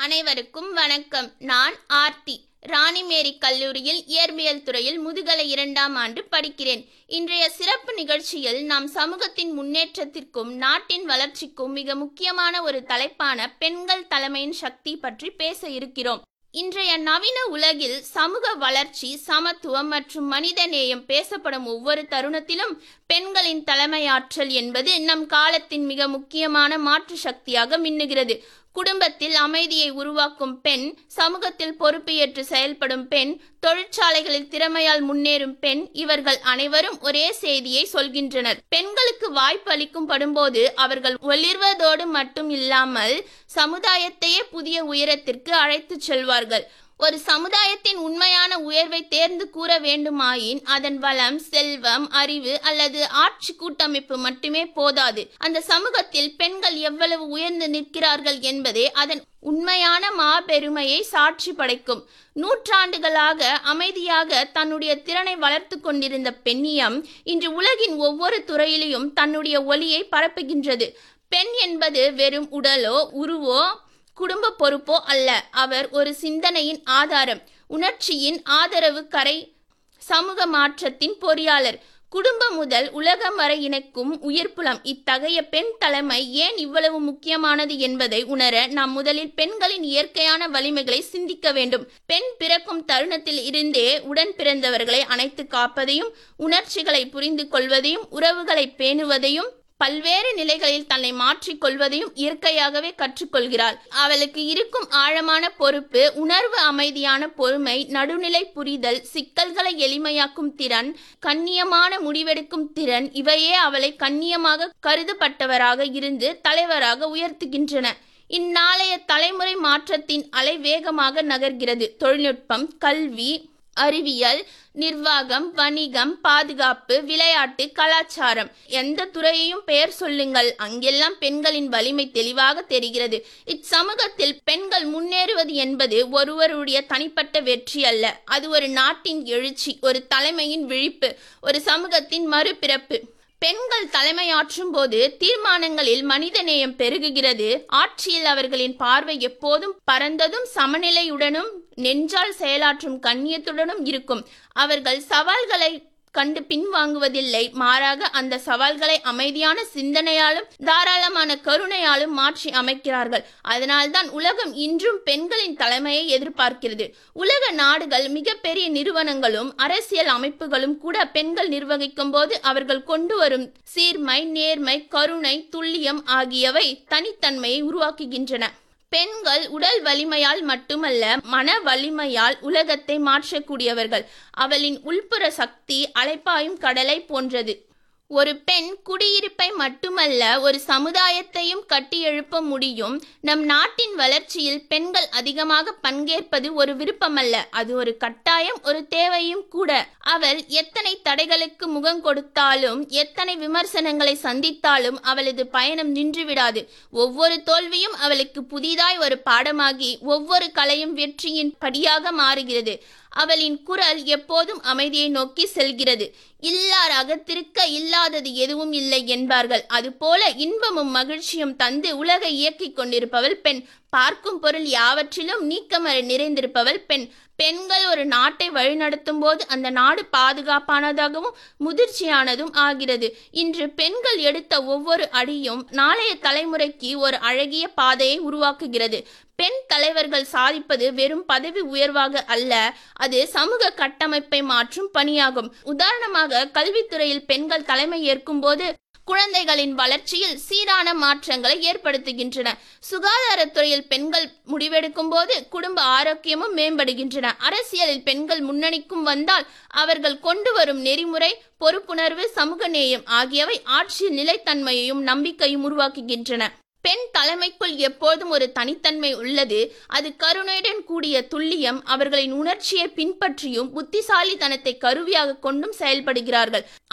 அனைவருக்கும் வணக்கம் நான் ஆர்த்தி ராணிமேரி கல்லூரியில் இயற்பியல் துறையில் முதுகலை இரண்டாம் ஆண்டு படிக்கிறேன் இன்றைய சிறப்பு நிகழ்ச்சியில் நாம் சமூகத்தின் முன்னேற்றத்திற்கும் நாட்டின் வளர்ச்சிக்கும் மிக முக்கியமான ஒரு தலைப்பான பெண்கள் தலைமையின் சக்தி பற்றி பேச இருக்கிறோம் இன்றைய நவீன உலகில் சமூக வளர்ச்சி சமத்துவம் மற்றும் மனித நேயம் பேசப்படும் ஒவ்வொரு தருணத்திலும் பெண்களின் தலைமையாற்றல் என்பது நம் காலத்தின் மிக முக்கியமான மாற்று சக்தியாக மின்னுகிறது குடும்பத்தில் அமைதியை உருவாக்கும் பெண் சமூகத்தில் பொறுப்பு ஏற்று செயல்படும் பெண் தொழிற்சாலைகளில் திறமையால் முன்னேறும் பெண் இவர்கள் அனைவரும் ஒரே செய்தியை சொல்கின்றனர் பெண்களுக்கு வாய்ப்பு அளிக்கும் படும்போது அவர்கள் ஒளிர்வதோடு மட்டும் இல்லாமல் சமுதாயத்தையே புதிய உயரத்திற்கு அழைத்துச் செல்வார்கள் ஒரு சமுதாயத்தின் உண்மையான உயர்வை தேர்ந்து கூற வேண்டுமாயின் அதன் வளம் செல்வம் அறிவு அல்லது ஆட்சி கூட்டமைப்பு மட்டுமே போதாது அந்த சமூகத்தில் பெண்கள் எவ்வளவு உயர்ந்து நிற்கிறார்கள் என்பதே அதன் உண்மையான மாபெருமையை சாட்சி படைக்கும் நூற்றாண்டுகளாக அமைதியாக தன்னுடைய திறனை வளர்த்து கொண்டிருந்த பெண்ணியம் இன்று உலகின் ஒவ்வொரு துறையிலும் தன்னுடைய ஒளியை பரப்புகின்றது பெண் என்பது வெறும் உடலோ உருவோ குடும்ப பொறுப்போ அல்ல அவர் ஒரு சிந்தனையின் ஆதாரம் உணர்ச்சியின் ஆதரவு கரை சமூக மாற்றத்தின் பொறியாளர் குடும்பம் முதல் உலகம் வரை இணைக்கும் உயிர்ப்புலம் இத்தகைய பெண் தலைமை ஏன் இவ்வளவு முக்கியமானது என்பதை உணர நாம் முதலில் பெண்களின் இயற்கையான வலிமைகளை சிந்திக்க வேண்டும் பெண் பிறக்கும் தருணத்தில் இருந்தே உடன் பிறந்தவர்களை அணைத்து காப்பதையும் உணர்ச்சிகளை புரிந்து கொள்வதையும் உறவுகளை பேணுவதையும் பல்வேறு நிலைகளில் தன்னை மாற்றிக் கொள்வதையும் இயற்கையாகவே கற்றுக்கொள்கிறாள் அவளுக்கு இருக்கும் ஆழமான பொறுப்பு உணர்வு அமைதியான பொறுமை நடுநிலை புரிதல் சிக்கல்களை எளிமையாக்கும் திறன் கண்ணியமான முடிவெடுக்கும் திறன் இவையே அவளை கண்ணியமாக கருதப்பட்டவராக இருந்து தலைவராக உயர்த்துகின்றன இந்நாளைய தலைமுறை மாற்றத்தின் அலை வேகமாக நகர்கிறது தொழில்நுட்பம் கல்வி அறிவியல் நிர்வாகம் வணிகம் பாதுகாப்பு விளையாட்டு கலாச்சாரம் எந்த துறையையும் பெயர் சொல்லுங்கள் அங்கெல்லாம் பெண்களின் வலிமை தெளிவாக தெரிகிறது இச்சமூகத்தில் பெண்கள் முன்னேறுவது என்பது ஒருவருடைய தனிப்பட்ட வெற்றி அல்ல அது ஒரு நாட்டின் எழுச்சி ஒரு தலைமையின் விழிப்பு ஒரு சமூகத்தின் மறுபிறப்பு பெண்கள் தலைமையாற்றும் போது தீர்மானங்களில் மனிதநேயம் பெருகுகிறது ஆட்சியில் அவர்களின் பார்வை எப்போதும் பரந்ததும் சமநிலையுடனும் நெஞ்சால் செயலாற்றும் கண்ணியத்துடனும் இருக்கும் அவர்கள் சவால்களை கண்டு பின்வாங்குவதில்லை மாறாக அந்த சவால்களை அமைதியான சிந்தனையாலும் தாராளமான கருணையாலும் மாற்றி அமைக்கிறார்கள் அதனால்தான் உலகம் இன்றும் பெண்களின் தலைமையை எதிர்பார்க்கிறது உலக நாடுகள் மிகப்பெரிய நிறுவனங்களும் அரசியல் அமைப்புகளும் கூட பெண்கள் நிர்வகிக்கும் போது அவர்கள் கொண்டு வரும் சீர்மை நேர்மை கருணை துல்லியம் ஆகியவை தனித்தன்மையை உருவாக்குகின்றன பெண்கள் உடல் வலிமையால் மட்டுமல்ல மன வலிமையால் உலகத்தை மாற்றக்கூடியவர்கள் அவளின் உள்புற சக்தி அலைப்பாயும் கடலை போன்றது ஒரு பெண் குடியிருப்பை மட்டுமல்ல ஒரு சமுதாயத்தையும் கட்டி எழுப்ப முடியும் நம் நாட்டின் வளர்ச்சியில் பெண்கள் அதிகமாக பங்கேற்பது ஒரு விருப்பமல்ல அது ஒரு கட்டாயம் ஒரு தேவையும் கூட அவள் எத்தனை தடைகளுக்கு முகம் கொடுத்தாலும் எத்தனை விமர்சனங்களை சந்தித்தாலும் அவளது பயணம் நின்றுவிடாது ஒவ்வொரு தோல்வியும் அவளுக்கு புதிதாய் ஒரு பாடமாகி ஒவ்வொரு கலையும் வெற்றியின் படியாக மாறுகிறது அவளின் குரல் எப்போதும் அமைதியை நோக்கி செல்கிறது இல்லார் அகத்திருக்க இல்லாதது எதுவும் இல்லை என்பார்கள் அதுபோல இன்பமும் மகிழ்ச்சியும் தந்து உலகை இயக்கிக் கொண்டிருப்பவள் பெண் பார்க்கும் பொருள் யாவற்றிலும் நீக்கமற நிறைந்திருப்பவள் பெண் பெண்கள் ஒரு நாட்டை வழிநடத்தும் போது அந்த நாடு பாதுகாப்பானதாகவும் முதிர்ச்சியானதும் ஆகிறது இன்று பெண்கள் எடுத்த ஒவ்வொரு அடியும் நாளைய தலைமுறைக்கு ஒரு அழகிய பாதையை உருவாக்குகிறது பெண் தலைவர்கள் சாதிப்பது வெறும் பதவி உயர்வாக அல்ல அது சமூக கட்டமைப்பை மாற்றும் பணியாகும் உதாரணமாக கல்வித்துறையில் பெண்கள் தலைமை ஏற்கும் போது குழந்தைகளின் வளர்ச்சியில் சீரான மாற்றங்களை ஏற்படுத்துகின்றன சுகாதாரத்துறையில் பெண்கள் முடிவெடுக்கும் போது குடும்ப ஆரோக்கியமும் மேம்படுகின்றன அரசியலில் பெண்கள் முன்னணிக்கும் வந்தால் அவர்கள் கொண்டு வரும் நெறிமுறை பொறுப்புணர்வு சமூக நேயம் ஆகியவை ஆட்சியில் நிலைத்தன்மையையும் நம்பிக்கையும் உருவாக்குகின்றன பெண் தலைமைக்குள் எப்போதும் ஒரு தனித்தன்மை உள்ளது அது கருணையுடன் கூடிய துல்லியம் அவர்களின் உணர்ச்சியை பின்பற்றியும் புத்திசாலித்தனத்தை கருவியாக கொண்டும் செயல்படுகிறார்கள்